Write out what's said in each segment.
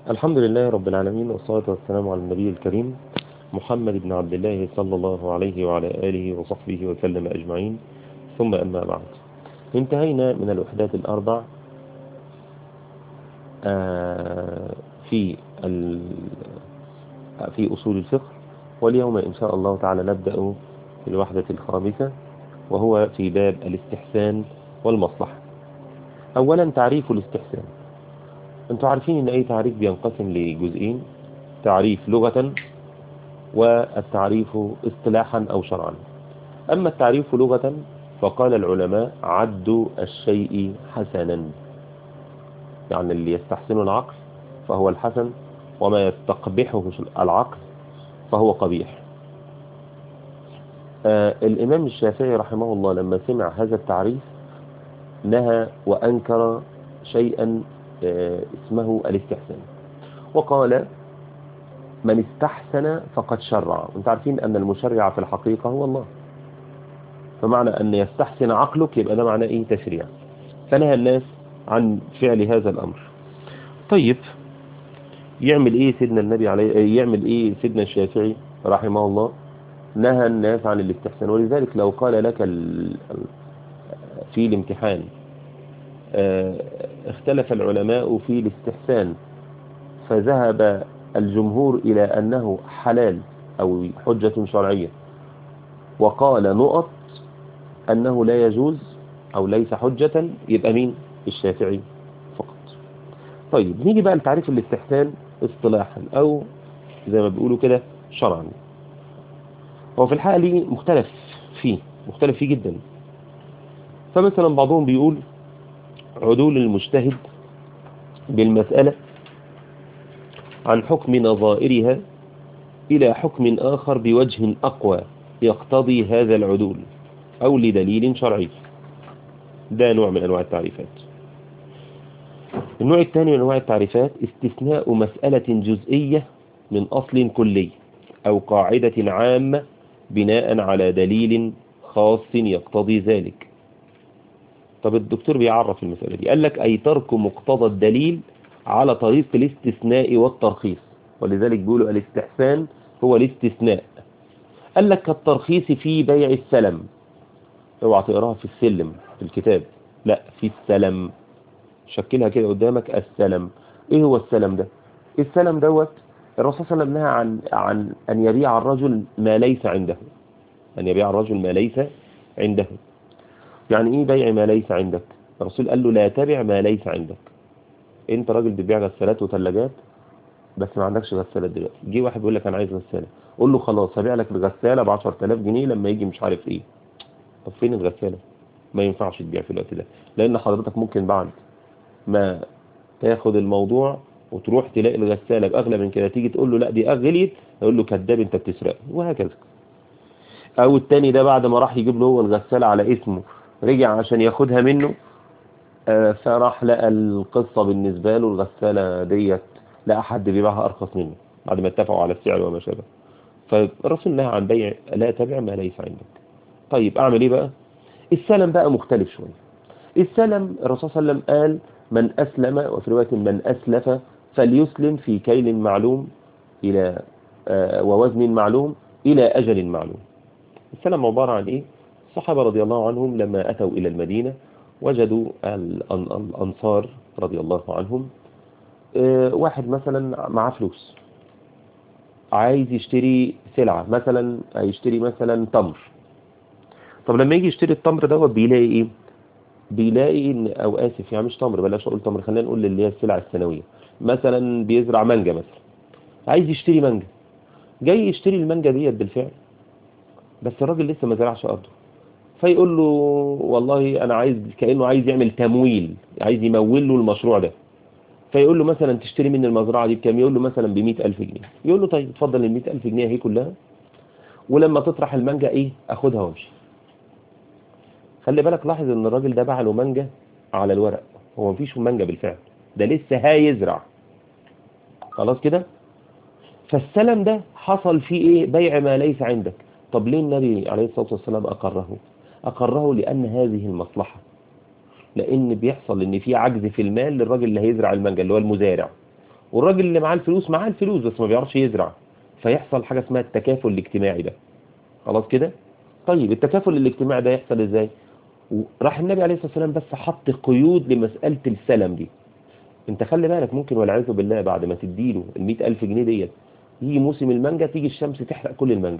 الحمد لله رب العالمين والصلاة والسلام على النبي الكريم محمد بن عبد الله صلى الله عليه وعلى آله وصحبه وسلم أجمعين ثم أما بعد انتهينا من الوحدات الأربع في في أصول الفقه واليوم إن شاء الله تعالى نبدأ في الوحدة الخامسة وهو في باب الاستحسان والمصلحة أولا تعريف الاستحسان أنتم عارفين أن أي تعريف بينقسم لجزئين تعريف لغة والتعريف اصطلاحا أو شرعا أما التعريف لغة فقال العلماء عد الشيء حسنا يعني اللي يستحسن العقل فهو الحسن وما يستقبحه العقل فهو قبيح آه الإمام الشافعي رحمه الله لما سمع هذا التعريف نهى وأنكر شيئا آه اسمه الاستحسان وقال من استحسن فقد شرع انت عارفين أن المشرع في الحقيقة هو الله فمعنى أن يستحسن عقلك يبقى ده معناه إيه تشريع فنهى الناس عن فعل هذا الأمر طيب يعمل إيه سيدنا النبي عليه يعمل إيه سيدنا الشافعي رحمه الله نهى الناس عن الاستحسان ولذلك لو قال لك في الامتحان اختلف العلماء في الاستحسان فذهب الجمهور إلى أنه حلال أو حجة شرعية وقال نقط أنه لا يجوز أو ليس حجة يبقى مين الشافعي فقط طيب نيجي بقى لتعريف الاستحسان اصطلاحا أو زي ما بيقولوا كده شرعا هو في الحقيقة ليه مختلف فيه مختلف فيه جدا فمثلا بعضهم بيقول عدول المجتهد بالمسألة عن حكم نظائرها إلى حكم آخر بوجه أقوى يقتضي هذا العدول أو لدليل شرعي ده نوع من أنواع التعريفات النوع الثاني من أنواع التعريفات استثناء مسألة جزئية من أصل كلي أو قاعدة عامة بناء على دليل خاص يقتضي ذلك طب الدكتور بيعرف المسألة دي قال لك أي ترك مقتضى الدليل على طريق الاستثناء والترخيص ولذلك بيقولوا الاستحسان هو الاستثناء قال لك كالترخيص في بيع السلم اوعى تقراها في السلم في الكتاب لا في السلم شكلها كده قدامك السلم ايه هو السلم ده السلم دوت الرسول صلى الله عليه وسلم نهى عن عن ان يبيع الرجل ما ليس عنده ان يبيع الرجل ما ليس عنده يعني ايه بيع ما ليس عندك الرسول قال له لا تبع ما ليس عندك انت راجل بتبيع غسالات وثلاجات بس ما عندكش غسالات دلوقتي جه واحد بيقول لك انا عايز غساله قول له خلاص هبيع لك الغساله ب 10000 جنيه لما يجي مش عارف ايه طب فين الغساله ما ينفعش تبيع في الوقت ده لان حضرتك ممكن بعد ما تاخد الموضوع وتروح تلاقي الغساله باغلى من كده تيجي تقول له لا دي غليت يقول له كذاب انت بتسرق وهكذا او التاني ده بعد ما راح يجيب له هو الغساله على اسمه رجع عشان ياخدها منه فراح لقى القصة بالنسبة له الغسالة ديت لقى حد بيبيعها أرخص منه بعد ما اتفقوا على السعر وما شابه فالرسول نهى عن بيع لا تبع ما ليس عندك طيب أعمل إيه بقى السلم بقى مختلف شوية السلم الرسول صلى الله عليه وسلم قال من أسلم وفي رواية من أسلف فليسلم في كيل معلوم إلى ووزن معلوم إلى أجل معلوم السلم عبارة عن إيه الصحابة رضي الله عنهم لما أتوا إلى المدينة وجدوا الأنصار رضي الله عنهم واحد مثلا معاه فلوس عايز يشتري سلعة مثلا هيشتري مثلا تمر طب لما يجي يشتري التمر دوت بيلاقي ايه بيلاقي ان او اسف يعني مش تمر بلاش اقول تمر خلينا نقول اللي هي السلع السنوية مثلا بيزرع مانجا مثلا عايز يشتري مانجا جاي يشتري المانجا ديت بالفعل بس الراجل لسه ما زرعش ارضه فيقول له والله انا عايز كانه عايز يعمل تمويل عايز يمول له المشروع ده فيقول له مثلا تشتري من المزرعه دي بكام يقول له مثلا ب ألف جنيه يقول له طيب اتفضل ال ألف جنيه اهي كلها ولما تطرح المانجا ايه اخدها وامشي خلي بالك لاحظ ان الراجل ده باع له مانجا على الورق هو مفيش مانجا بالفعل ده لسه هيزرع خلاص كده فالسلم ده حصل فيه ايه بيع ما ليس عندك طب ليه النبي عليه الصلاه والسلام اقره أقره لأن هذه المصلحة لأن بيحصل إن في عجز في المال للراجل اللي هيزرع المانجا اللي هو المزارع والراجل اللي معاه الفلوس معاه الفلوس بس ما بيعرفش يزرع فيحصل حاجة اسمها التكافل الاجتماعي ده خلاص كده طيب التكافل الاجتماعي ده يحصل ازاي راح النبي عليه الصلاة والسلام بس حط قيود لمسألة السلم دي انت خلي بالك ممكن والعياذ بالله بعد ما تديله ال ألف جنيه ديت يجي موسم المانجا تيجي الشمس تحرق كل المانجا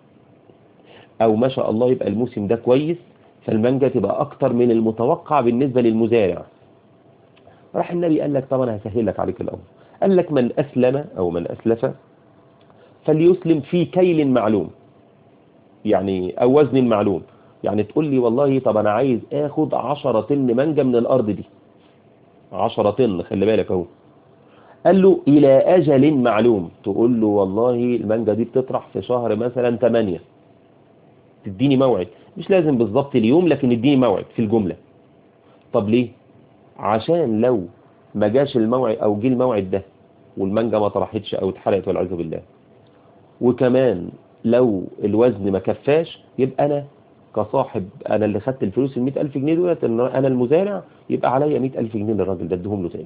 او ما شاء الله يبقى الموسم ده كويس فالمانجا تبقى اكتر من المتوقع بالنسبة للمزارع راح النبي قال لك طبعا هسهل لك عليك الامر قال لك من اسلم او من اسلف فليسلم في كيل معلوم يعني او وزن معلوم يعني تقول لي والله طب انا عايز اخد 10 طن مانجا من الارض دي 10 طن خلي بالك اهو قال له الى اجل معلوم تقول له والله المانجا دي بتطرح في شهر مثلا 8 تديني موعد مش لازم بالظبط اليوم لكن اديني موعد في الجملة طب ليه عشان لو ما جاش الموعد او جه الموعد ده والمانجا ما طرحتش او اتحرقت والعياذ بالله وكمان لو الوزن ما كفاش يبقى انا كصاحب انا اللي خدت الفلوس ال ألف جنيه دولت انا المزارع يبقى عليا ألف جنيه للراجل ده اديهم له تاني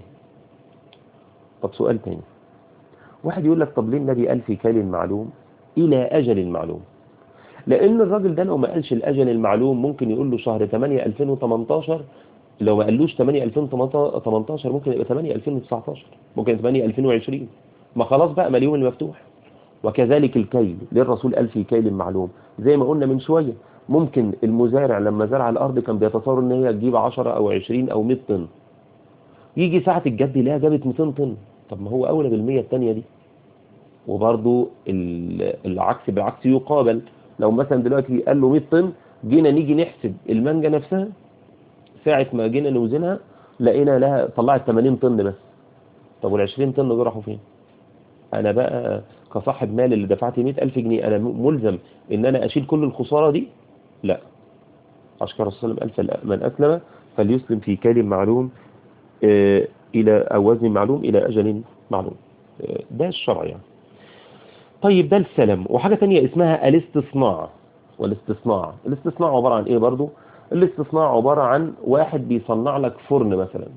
طب سؤال تاني واحد يقول لك طب ليه النبي قال في كيل معلوم الى اجل معلوم لان الراجل ده لو ما قالش الاجل المعلوم ممكن يقول له شهر 8 2018 لو ما قالوش 8 2018 ممكن يبقى 8 2019 ممكن 8 2020 ما خلاص بقى ما اليوم المفتوح وكذلك الكيل للرسول قال في كيل معلوم زي ما قلنا من شوية ممكن المزارع لما زرع الأرض كان بيتصور ان هي تجيب 10 أو 20 أو 100 طن يجي ساعة الجد يلاقيها جابت 200 طن طب ما هو أولى بالمية التانية دي وبرضو العكس بالعكس يقابل لو مثلا دلوقتي قال له 100 طن جينا نيجي نحسب المانجا نفسها ساعة ما جينا نوزنها لقينا لها طلعت 80 طن بس طب وال 20 طن دول راحوا فين انا بقى كصاحب مال اللي دفعت 100000 جنيه انا ملزم ان انا اشيل كل الخسارة دي لا عشان الرسول صلى الله عليه وسلم من اسلم فليسلم في كيل معلوم آه الى او وزن معلوم الى اجل معلوم آه ده الشرع يعني طيب ده السلم وحاجة تانية اسمها الاستصناع والاستصناع الاستصناع عبارة عن ايه برضو الاستصناع عبارة عن واحد بيصنع لك فرن مثلا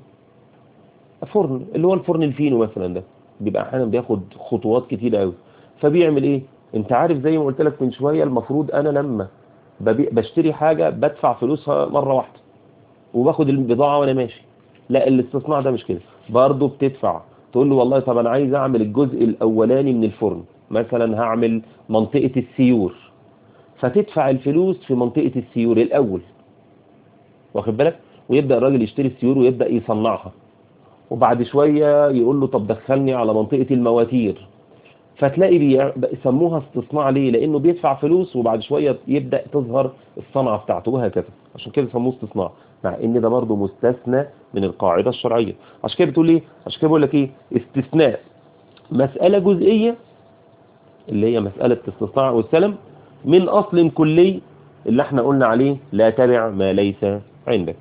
فرن اللي هو الفرن الفينو مثلا ده بيبقى احيانا بياخد خطوات كتير قوي فبيعمل ايه انت عارف زي ما قلت لك من شوية المفروض انا لما بشتري حاجة بدفع فلوسها مرة واحدة وباخد البضاعة وانا ماشي لا الاستصناع ده مش كده برضه بتدفع تقول له والله طب انا عايز اعمل الجزء الاولاني من الفرن مثلا هعمل منطقة السيور فتدفع الفلوس في منطقة السيور الاول واخد بالك ويبدأ الراجل يشتري السيور ويبدأ يصنعها وبعد شوية يقول له طب دخلني على منطقة المواتير فتلاقي بيسموها استصناع ليه لانه بيدفع فلوس وبعد شوية يبدأ تظهر الصنعة بتاعته وهكذا عشان كده سموه استصناع مع ان ده برضه مستثنى من القاعدة الشرعية عشان كده بتقول ايه عشان كده بقول لك ايه استثناء مسألة جزئية اللي هي مسألة استصناع والسلم من اصل كلي اللي احنا قلنا عليه لا تبع ما ليس عندك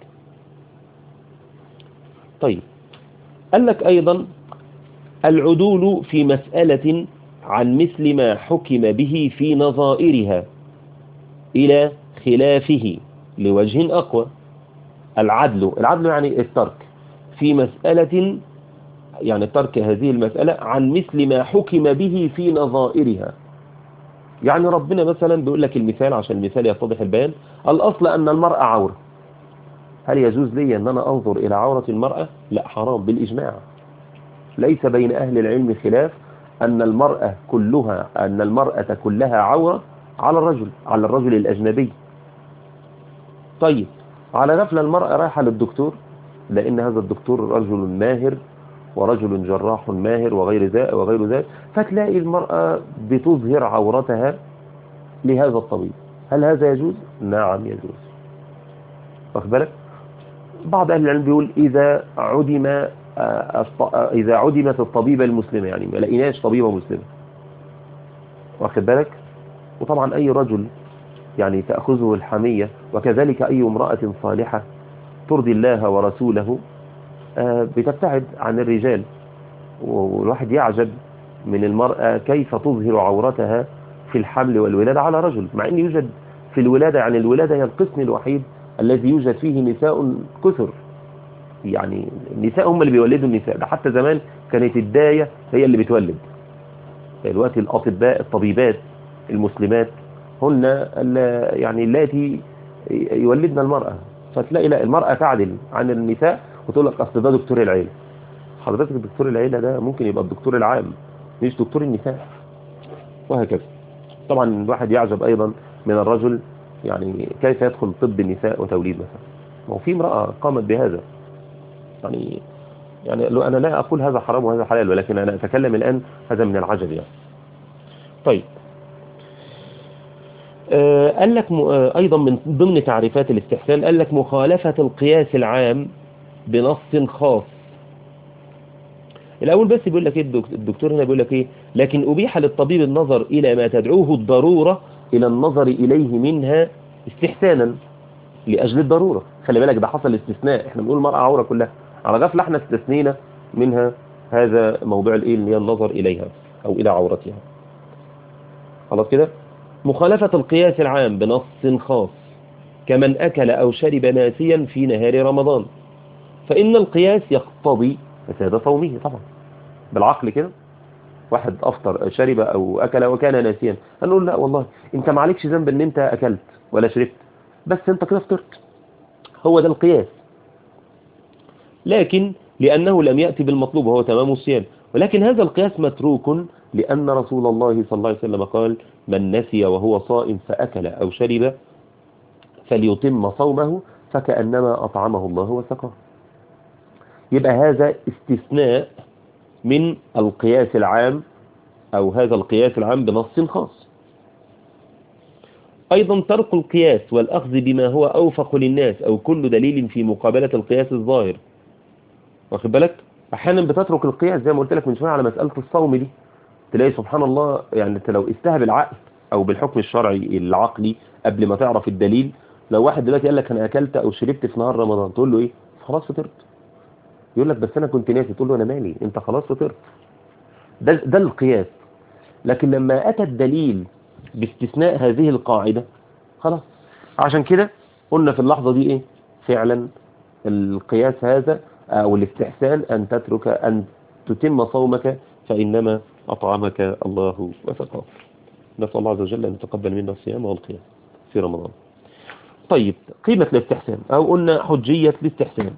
طيب قال لك ايضا العدول في مسألة عن مثل ما حكم به في نظائرها إلى خلافه لوجه أقوى العدل العدل يعني الترك في مسألة يعني ترك هذه المسألة عن مثل ما حكم به في نظائرها يعني ربنا مثلا بيقول لك المثال عشان المثال يتضح البيان الأصل أن المرأة عورة هل يجوز لي أن أنا أنظر إلى عورة المرأة لا حرام بالإجماع ليس بين أهل العلم خلاف أن المرأة كلها أن المرأة كلها عورة على الرجل على الرجل الأجنبي طيب على غفلة المرأة رايحة للدكتور لأن هذا الدكتور رجل ماهر ورجل جراح ماهر وغير ذلك وغير ذلك فتلاقي المرأة بتظهر عورتها لهذا الطبيب هل هذا يجوز؟ نعم يجوز واخد بالك؟ بعض أهل العلم بيقول إذا عدم إذا عدمت الطبيبة المسلمة يعني ما لقيناش طبيبة مسلمة واخد بالك وطبعا أي رجل يعني تأخذه الحمية وكذلك أي امرأة صالحة ترضي الله ورسوله بتبتعد عن الرجال والواحد يعجب من المرأة كيف تظهر عورتها في الحمل والولادة على رجل مع أن يوجد في الولادة يعني الولادة هي القسم الوحيد الذي يوجد فيه نساء كثر يعني النساء هم اللي بيولدوا النساء ده حتى زمان كانت الداية هي اللي بتولد دلوقتي الأطباء الطبيبات المسلمات هن يعني اللاتي يولدن المرأة فتلاقي لا المرأة تعدل عن النساء وتقول لك أصل ده دكتور العيلة حضرتك دكتور العيلة ده ممكن يبقى الدكتور العام مش دكتور النساء وهكذا طبعا الواحد يعجب أيضا من الرجل يعني كيف يدخل طب النساء وتوليد مثلا ما هو في امرأة قامت بهذا يعني يعني أنا لا أقول هذا حرام وهذا حلال ولكن أنا أتكلم الآن هذا من العجب يعني طيب آه قال لك آه أيضا من ضمن تعريفات الاستحسان قال لك مخالفة القياس العام بنص خاص الأول بس بيقول لك إيه الدكتور هنا بيقول لك إيه لكن أبيح للطبيب النظر إلى ما تدعوه الضرورة إلى النظر إليه منها استحسانا لأجل الضرورة خلي بالك ده حصل استثناء احنا بنقول المرأة عورة كلها على غفلة احنا استثنينا منها هذا موضوع الايه اللي هي النظر إليها أو إلى عورتها خلاص كده مخالفة القياس العام بنص خاص كمن أكل أو شرب ناسيا في نهار رمضان فإن القياس يقتضي فساد صومه طبعا بالعقل كده واحد أفطر شرب أو أكل وكان ناسيا هنقول لا والله أنت ما عليكش ذنب أن أنت أكلت ولا شربت بس أنت كده فطرت هو ده القياس لكن لأنه لم يأتي بالمطلوب وهو تمام الصيام ولكن هذا القياس متروك لأن رسول الله صلى الله عليه وسلم قال من نسي وهو صائم فأكل أو شرب فليتم صومه فكأنما أطعمه الله وسقاه يبقى هذا استثناء من القياس العام أو هذا القياس العام بنص خاص أيضا ترك القياس والأخذ بما هو أوفق للناس أو كل دليل في مقابلة القياس الظاهر واخد بالك أحيانا بتترك القياس زي ما قلت لك من شوية على مسألة الصوم دي تلاقي سبحان الله يعني انت لو استهى بالعقل أو بالحكم الشرعي العقلي قبل ما تعرف الدليل لو واحد دلوقتي قال لك أنا أكلت أو شربت في نهار رمضان تقول له إيه خلاص فطرت يقول لك بس أنا كنت ناسي تقول له أنا مالي أنت خلاص فطرت ده, ده القياس لكن لما أتى الدليل باستثناء هذه القاعدة خلاص عشان كده قلنا في اللحظة دي ايه فعلا القياس هذا او الاستحسان ان تترك ان تتم صومك فانما اطعمك الله وسقاك نسأل الله عز وجل ان يتقبل منا الصيام والقيام في رمضان طيب قيمة الاستحسان او قلنا حجية الاستحسان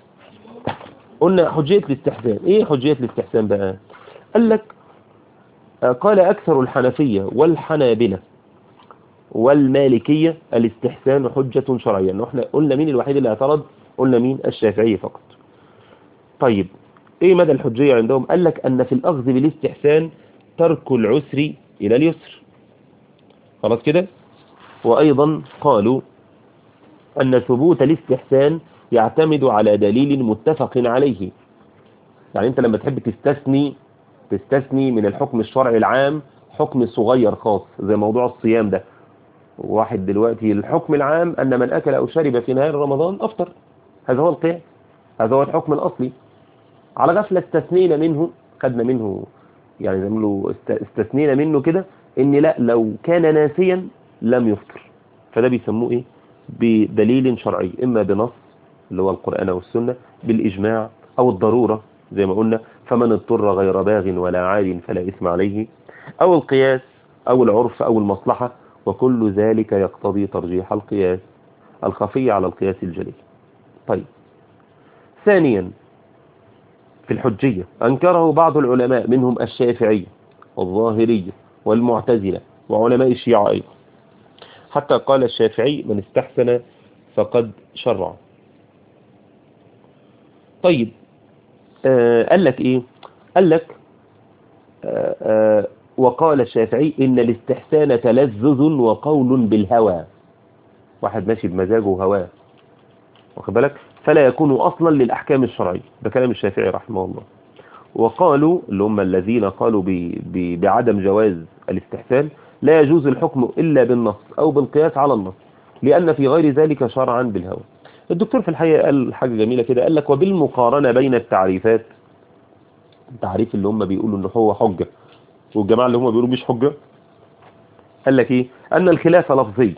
قلنا حجية الاستحسان ايه حجية الاستحسان بقى قال لك قال أكثر الحنفية والحنابلة والمالكية الاستحسان حجة شرعية انه احنا قلنا مين الوحيد اللي اعترض قلنا مين الشافعي فقط طيب ايه مدى الحجية عندهم قال لك ان في الاخذ بالاستحسان ترك العسر الى اليسر خلاص كده وايضا قالوا ان ثبوت الاستحسان يعتمد على دليل متفق عليه يعني انت لما تحب تستثني تستثني من الحكم الشرعي العام حكم صغير خاص زي موضوع الصيام ده واحد دلوقتي الحكم العام أن من أكل أو شرب في نهار رمضان أفطر هذا هو القياس هذا هو الحكم الأصلي على غفلة استثنينا منه خدنا منه يعني زي له استثنينا منه كده ان لا لو كان ناسيا لم يفطر فده بيسموه ايه بدليل شرعي اما بنص اللي هو القرآن والسنة بالإجماع أو الضرورة زي ما قلنا فمن اضطر غير باغ ولا عاد فلا إثم عليه أو القياس أو العرف أو المصلحة وكل ذلك يقتضي ترجيح القياس الخفي على القياس الجلي طيب ثانيا في الحجية أنكره بعض العلماء منهم الشافعية والظاهرية والمعتزلة وعلماء الشيعة أيضا حتى قال الشافعي من استحسن فقد شرع طيب آه قال لك ايه قال لك آه آه وقال الشافعي ان الاستحسان تلذذ وقول بالهوى واحد ماشي بمزاجه وهواه واخد بالك فلا يكون اصلا للاحكام الشرعيه ده كلام الشافعي رحمه الله وقالوا اللي هم الذين قالوا ب ب بعدم جواز الاستحسان لا يجوز الحكم الا بالنص او بالقياس على النص لان في غير ذلك شرعا بالهوى الدكتور في الحقيقة قال حاجة جميلة كده قال لك وبالمقارنة بين التعريفات التعريف اللي هم بيقولوا ان هو حجة والجماعة اللي هم بيقولوا مش حجة قال لك ايه ان الخلاف لفظي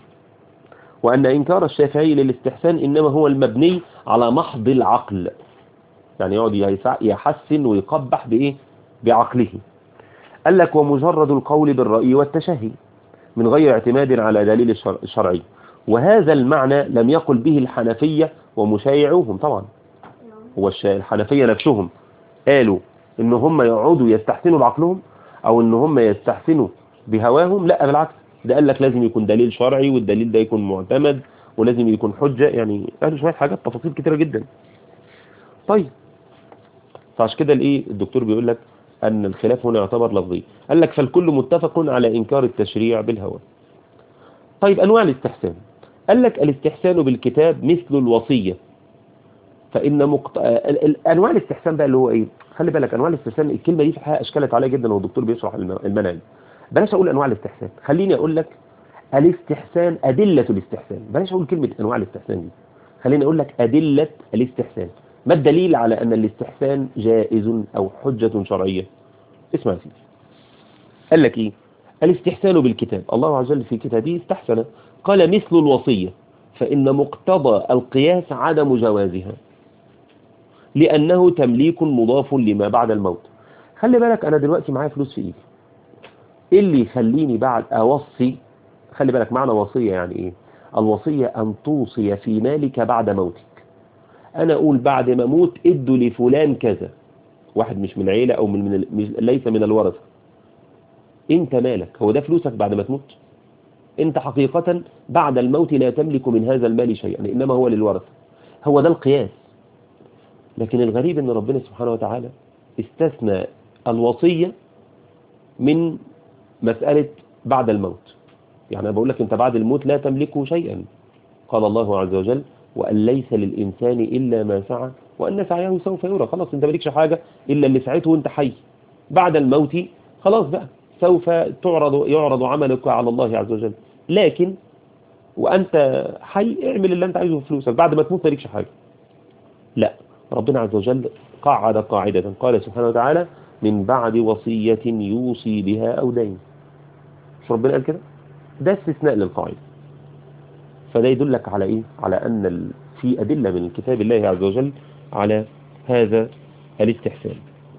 وان انكار الشافعي للاستحسان انما هو المبني على محض العقل يعني يقعد يسع- يحسن ويقبح بايه بعقله قال لك ومجرد القول بالرأي والتشهي من غير اعتماد على دليل الشر- الشرعي وهذا المعنى لم يقل به الحنفية ومشايعوهم طبعا هو الش- الحنفية نفسهم قالوا ان هم يقعدوا يستحسنوا بعقلهم او ان هم يستحسنوا بهواهم لا بالعكس ده قال لك لازم يكون دليل شرعي والدليل ده يكون معتمد ولازم يكون حجة يعني قالوا شوية حاجات تفاصيل كتيرة جدا طيب فعشان كده الايه الدكتور بيقول لك ان الخلاف هنا يعتبر لفظي قال لك فالكل متفق على انكار التشريع بالهوى طيب انواع الاستحسان قال لك الاستحسان بالكتاب مثل الوصية فإن مقت... ال- ال- أنواع الاستحسان بقى اللي هو إيه خلي بالك أنواع الاستحسان الكلمة دي في الحقيقة أشكلت عليا جدا والدكتور بيشرح الم- المنهج بلاش أقول أنواع الاستحسان خليني أقول لك الاستحسان أدلة الاستحسان بلاش أقول كلمة أنواع الاستحسان دي خليني أقول لك أدلة الاستحسان ما الدليل على أن الاستحسان جائز أو حجة شرعية اسمع يا سيدي قال لك إيه الاستحسان بالكتاب الله عز وجل في كتابه استحسن قال مثل الوصية فإن مقتضى القياس عدم جوازها لأنه تمليك مضاف لما بعد الموت خلي بالك أنا دلوقتي معايا فلوس في إيدي إيه اللي يخليني بعد أوصي خلي بالك معنى وصية يعني إيه الوصية أن توصي في مالك بعد موتك أنا أقول بعد ما أموت ادوا لفلان كذا واحد مش من عيلة أو من, من ال- مش ليس من الورثة انت مالك هو ده فلوسك بعد ما تموت انت حقيقة بعد الموت لا تملك من هذا المال شيئا انما هو للورثة هو ده القياس لكن الغريب ان ربنا سبحانه وتعالى استثنى الوصية من مسألة بعد الموت يعني أنا بقول لك انت بعد الموت لا تملكه شيئا قال الله عز وجل وأن ليس للإنسان إلا ما سعى وأن سعيه سوف يرى خلاص انت مالكش حاجة إلا اللي سعيته وانت حي بعد الموت خلاص بقى سوف تعرض يعرض عملك على الله عز وجل لكن وأنت حي اعمل اللي أنت عايزه في فلوسك بعد ما تموت مالكش حاجة لا ربنا عز وجل قعد قاعدة قال سبحانه وتعالى من بعد وصية يوصي بها أو دين مش ربنا قال كده ده استثناء للقاعدة فده يدلك على إيه على أن ال- في أدلة من كتاب الله عز وجل على هذا الاستحسان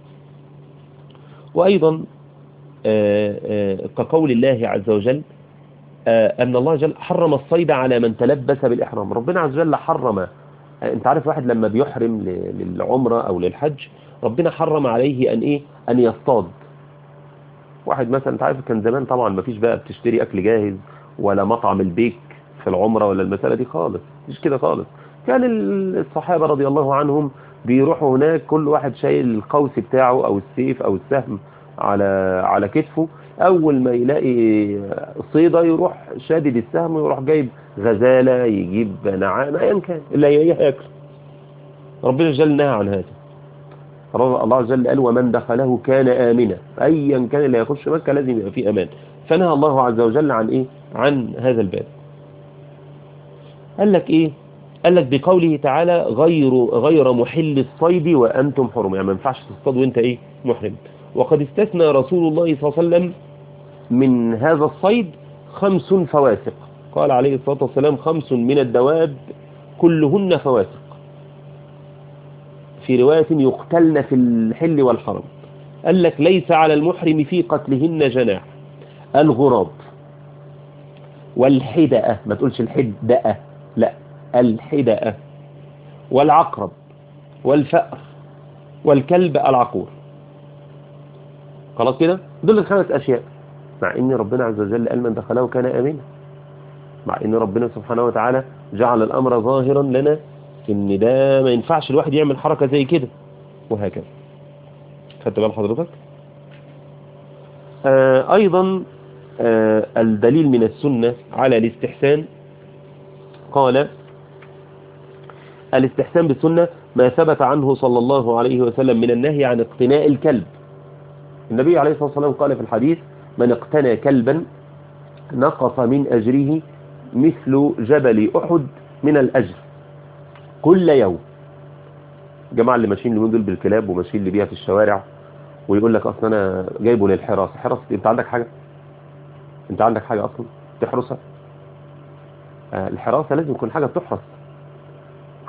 وأيضا آه، آه، كقول الله عز وجل آه، أن الله جل حرم الصيد على من تلبس بالإحرام ربنا عز وجل حرم آه، أنت عارف واحد لما بيحرم ل- للعمرة أو للحج ربنا حرم عليه أن إيه أن يصطاد واحد مثلا أنت عارف كان زمان طبعا ما فيش بقى بتشتري أكل جاهز ولا مطعم البيك في العمرة ولا المسألة دي خالص مش كده خالص كان الصحابة رضي الله عنهم بيروحوا هناك كل واحد شايل القوس بتاعه أو السيف أو السهم على على كتفه أول ما يلاقي صيدة يروح شادد السهم ويروح جايب غزالة يجيب نعام أيا كان اللي يلاقيه ياكل ربنا جل نهى عن هذا رب- الله عز وجل قال ومن دخله كان آمنا أيا كان اللي يخش مكة لازم يبقى فيه أمان فنهى الله عز وجل عن إيه عن هذا الباب قال لك إيه قال لك بقوله تعالى غير غير محل الصيد وأنتم حرم يعني ما ينفعش تصطاد وأنت إيه محرم وقد استثنى رسول الله صلى الله عليه وسلم من هذا الصيد خمس فواسق قال عليه الصلاة والسلام خمس من الدواب كلهن فواسق في رواية يقتلن في الحل والحرم قال لك ليس على المحرم في قتلهن جناح الغراب والحدأة ما تقولش الحدأة لا الحدأة والعقرب والفأر والكلب العقور خلاص كده دول الخمس أشياء مع ان ربنا عز وجل قال من دخله كان آمنا مع ان ربنا سبحانه وتعالى جعل الأمر ظاهرا لنا ان ده ما ينفعش الواحد يعمل حركة زي كده وهكذا خدت بال حضرتك آه ايضا آه الدليل من السنة على الاستحسان قال الاستحسان بالسنة ما ثبت عنه صلى الله عليه وسلم من النهي عن اقتناء الكلب النبي عليه الصلاة والسلام قال في الحديث من اقتنى كلبا نقص من أجره مثل جبل أحد من الأجر كل يوم جماعة اللي ماشيين اليومين دول بالكلاب وماشيين اللي بيها في الشوارع ويقول لك اصلا انا جايبه للحراسة حراسة انت عندك حاجة انت عندك حاجة اصلا تحرسها آه الحراسة لازم يكون حاجة بتحرس خد بالك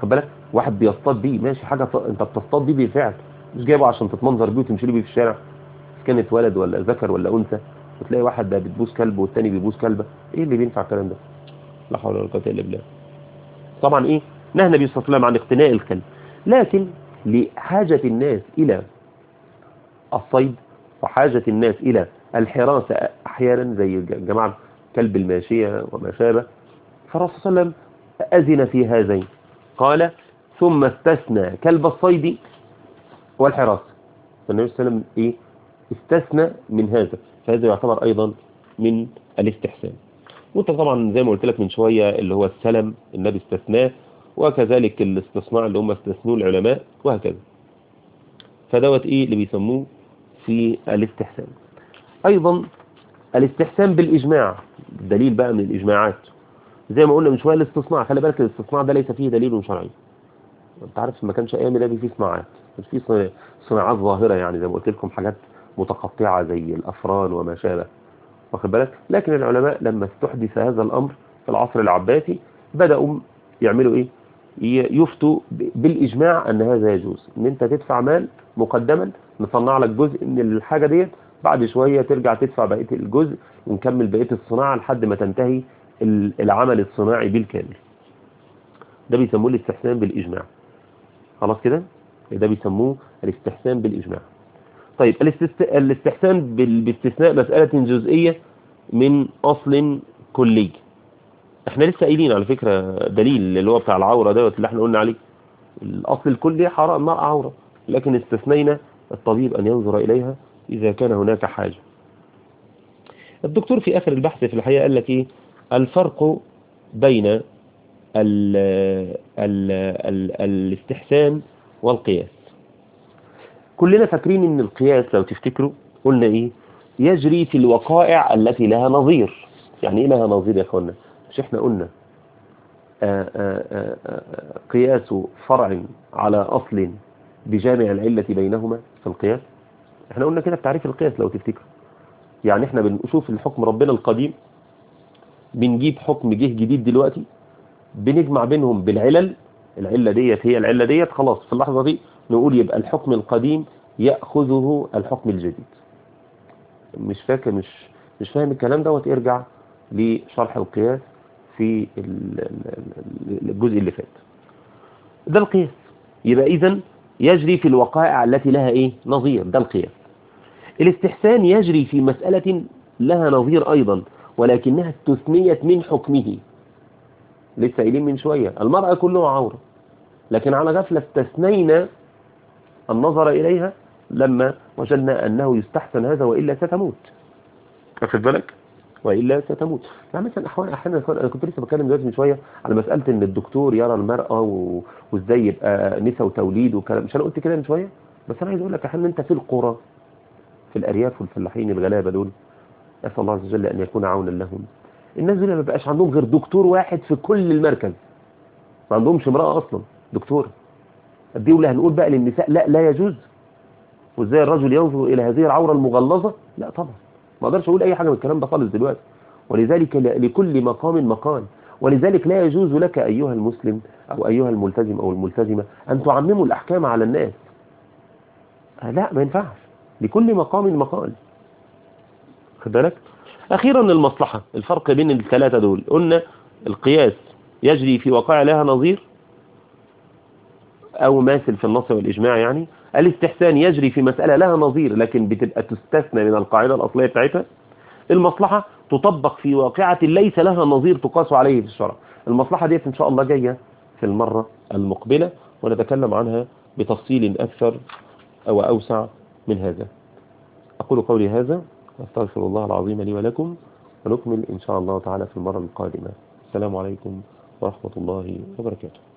واحد بيصطاد بيه ماشي حاجة ط- انت بتصطاد بيه بالفعل مش جايبه عشان تتمنظر بيه وتمشي له بيه في الشارع إذا كانت ولد ولا ذكر ولا انثى وتلاقي واحد ده بتبوس كلب والتاني بيبوس كلبه ايه اللي بينفع الكلام ده لا حول ولا قوه الا بالله طبعا ايه نهى النبي صلى الله عليه وسلم عن اقتناء الكلب لكن لحاجة الناس الى الصيد وحاجة الناس الى الحراسة احيانا زي جماعة كلب الماشية وما شابه فالرسول صلى الله عليه وسلم اذن في هذين قال ثم استثنى كلب الصيد والحراسة فالنبي صلى الله عليه وسلم ايه استثنى من هذا فهذا يعتبر ايضا من الاستحسان وانت طبعا زي ما قلت لك من شوية اللي هو السلم النبي استثناه وكذلك الاستصناع اللي هم استثنوه العلماء وهكذا فدوت ايه اللي بيسموه في الاستحسان ايضا الاستحسان بالاجماع دليل بقى من الاجماعات زي ما قلنا من شوية الاستصناع خلي بالك الاستصناع ده ليس فيه دليل شرعي انت عارف ما كانش ايام النبي فيه صناعات كان فيه صنا- صناعات ظاهرة يعني زي ما قلت لكم حاجات متقطعة زي الافران وما شابه واخد بالك لكن العلماء لما استحدث هذا الامر في العصر العباسي بدأوا يعملوا ايه ي- يفتوا ب- بالاجماع ان هذا يجوز ان انت تدفع مال مقدما نصنع لك جزء من الحاجة ديت بعد شوية ترجع تدفع بقية الجزء ونكمل بقية الصناعة لحد ما تنتهي ال- العمل الصناعي بالكامل ده بيسموه الاستحسان بالإجماع خلاص كده ده بيسموه الاستحسان بالإجماع طيب الاستست... الاستحسان بال... باستثناء مسألة جزئية من أصل كلي احنا لسه قايلين على فكرة دليل اللي هو بتاع العورة دوت اللي احنا قلنا عليه الأصل الكلي حرام المرأة عورة لكن استثنينا الطبيب أن ينظر إليها إذا كان هناك حاجة الدكتور في آخر البحث في الحقيقة قال لك إيه الفرق بين ال ال ال الاستحسان والقياس كلنا فاكرين ان القياس لو تفتكروا قلنا ايه يجري في الوقائع التي لها نظير يعني ايه لها نظير يا اخوانا مش احنا قلنا آآ آآ آآ قياس فرع على اصل بجامع العلة بينهما في القياس احنا قلنا كده في تعريف القياس لو تفتكروا يعني احنا بنشوف الحكم ربنا القديم بنجيب حكم جه جديد دلوقتي بنجمع بينهم بالعلل العلة ديت هي العلة ديت خلاص في اللحظة دي نقول يبقى الحكم القديم يأخذه الحكم الجديد مش فاكر مش مش فاهم الكلام دوت ارجع لشرح القياس في ال- ال- الجزء اللي فات ده القياس يبقى اذا يجري في الوقائع التي لها ايه نظير ده القياس الاستحسان يجري في مسألة لها نظير ايضا ولكنها استثنيت من حكمه لسه قايلين من شوية المرأة كلها عورة لكن على غفلة استثنينا النظر إليها لما وجدنا أنه يستحسن هذا وإلا ستموت أخذ بالك وإلا ستموت يعني مثلا أحيانا أحيانا أنا كنت لسه بتكلم دلوقتي من شوية على مسألة إن الدكتور يرى المرأة و... وإزاي يبقى نساء وتوليد وكلام مش أنا قلت كده من شوية بس أنا عايز أقول لك أحيانا أنت في القرى في الأرياف والفلاحين الغلابة دول أسأل الله عز وجل أن يكون عونا لهم الناس دول ما بقاش عندهم غير دكتور واحد في كل المركز ما عندهمش امرأة أصلا دكتور دي ولا هنقول بقى للنساء لا لا يجوز وازاي الرجل ينظر إلى هذه العورة المغلظة لا طبعا ما اقدرش أقول أي حاجة من الكلام ده خالص دلوقتي ولذلك ل- لكل مقام مقال ولذلك لا يجوز لك أيها المسلم أو أيها الملتزم أو الملتزمة أن تعمموا الأحكام على الناس آه، لا ما ينفعش لكل مقام مقال خد بالك أخيرا المصلحة الفرق بين الثلاثة دول قلنا القياس يجري في وقائع لها نظير أو ماثل في النص والإجماع يعني الاستحسان يجري في مسألة لها نظير لكن بتبقى تستثنى من القاعدة الأصلية بتاعتها المصلحة تطبق في واقعة ليس لها نظير تقاس عليه في الشرع المصلحة ديت إن شاء الله جاية في المرة المقبلة ونتكلم عنها بتفصيل أكثر أو أوسع من هذا أقول قولي هذا أستغفر الله العظيم لي ولكم ونكمل إن شاء الله تعالى في المرة القادمة السلام عليكم ورحمة الله وبركاته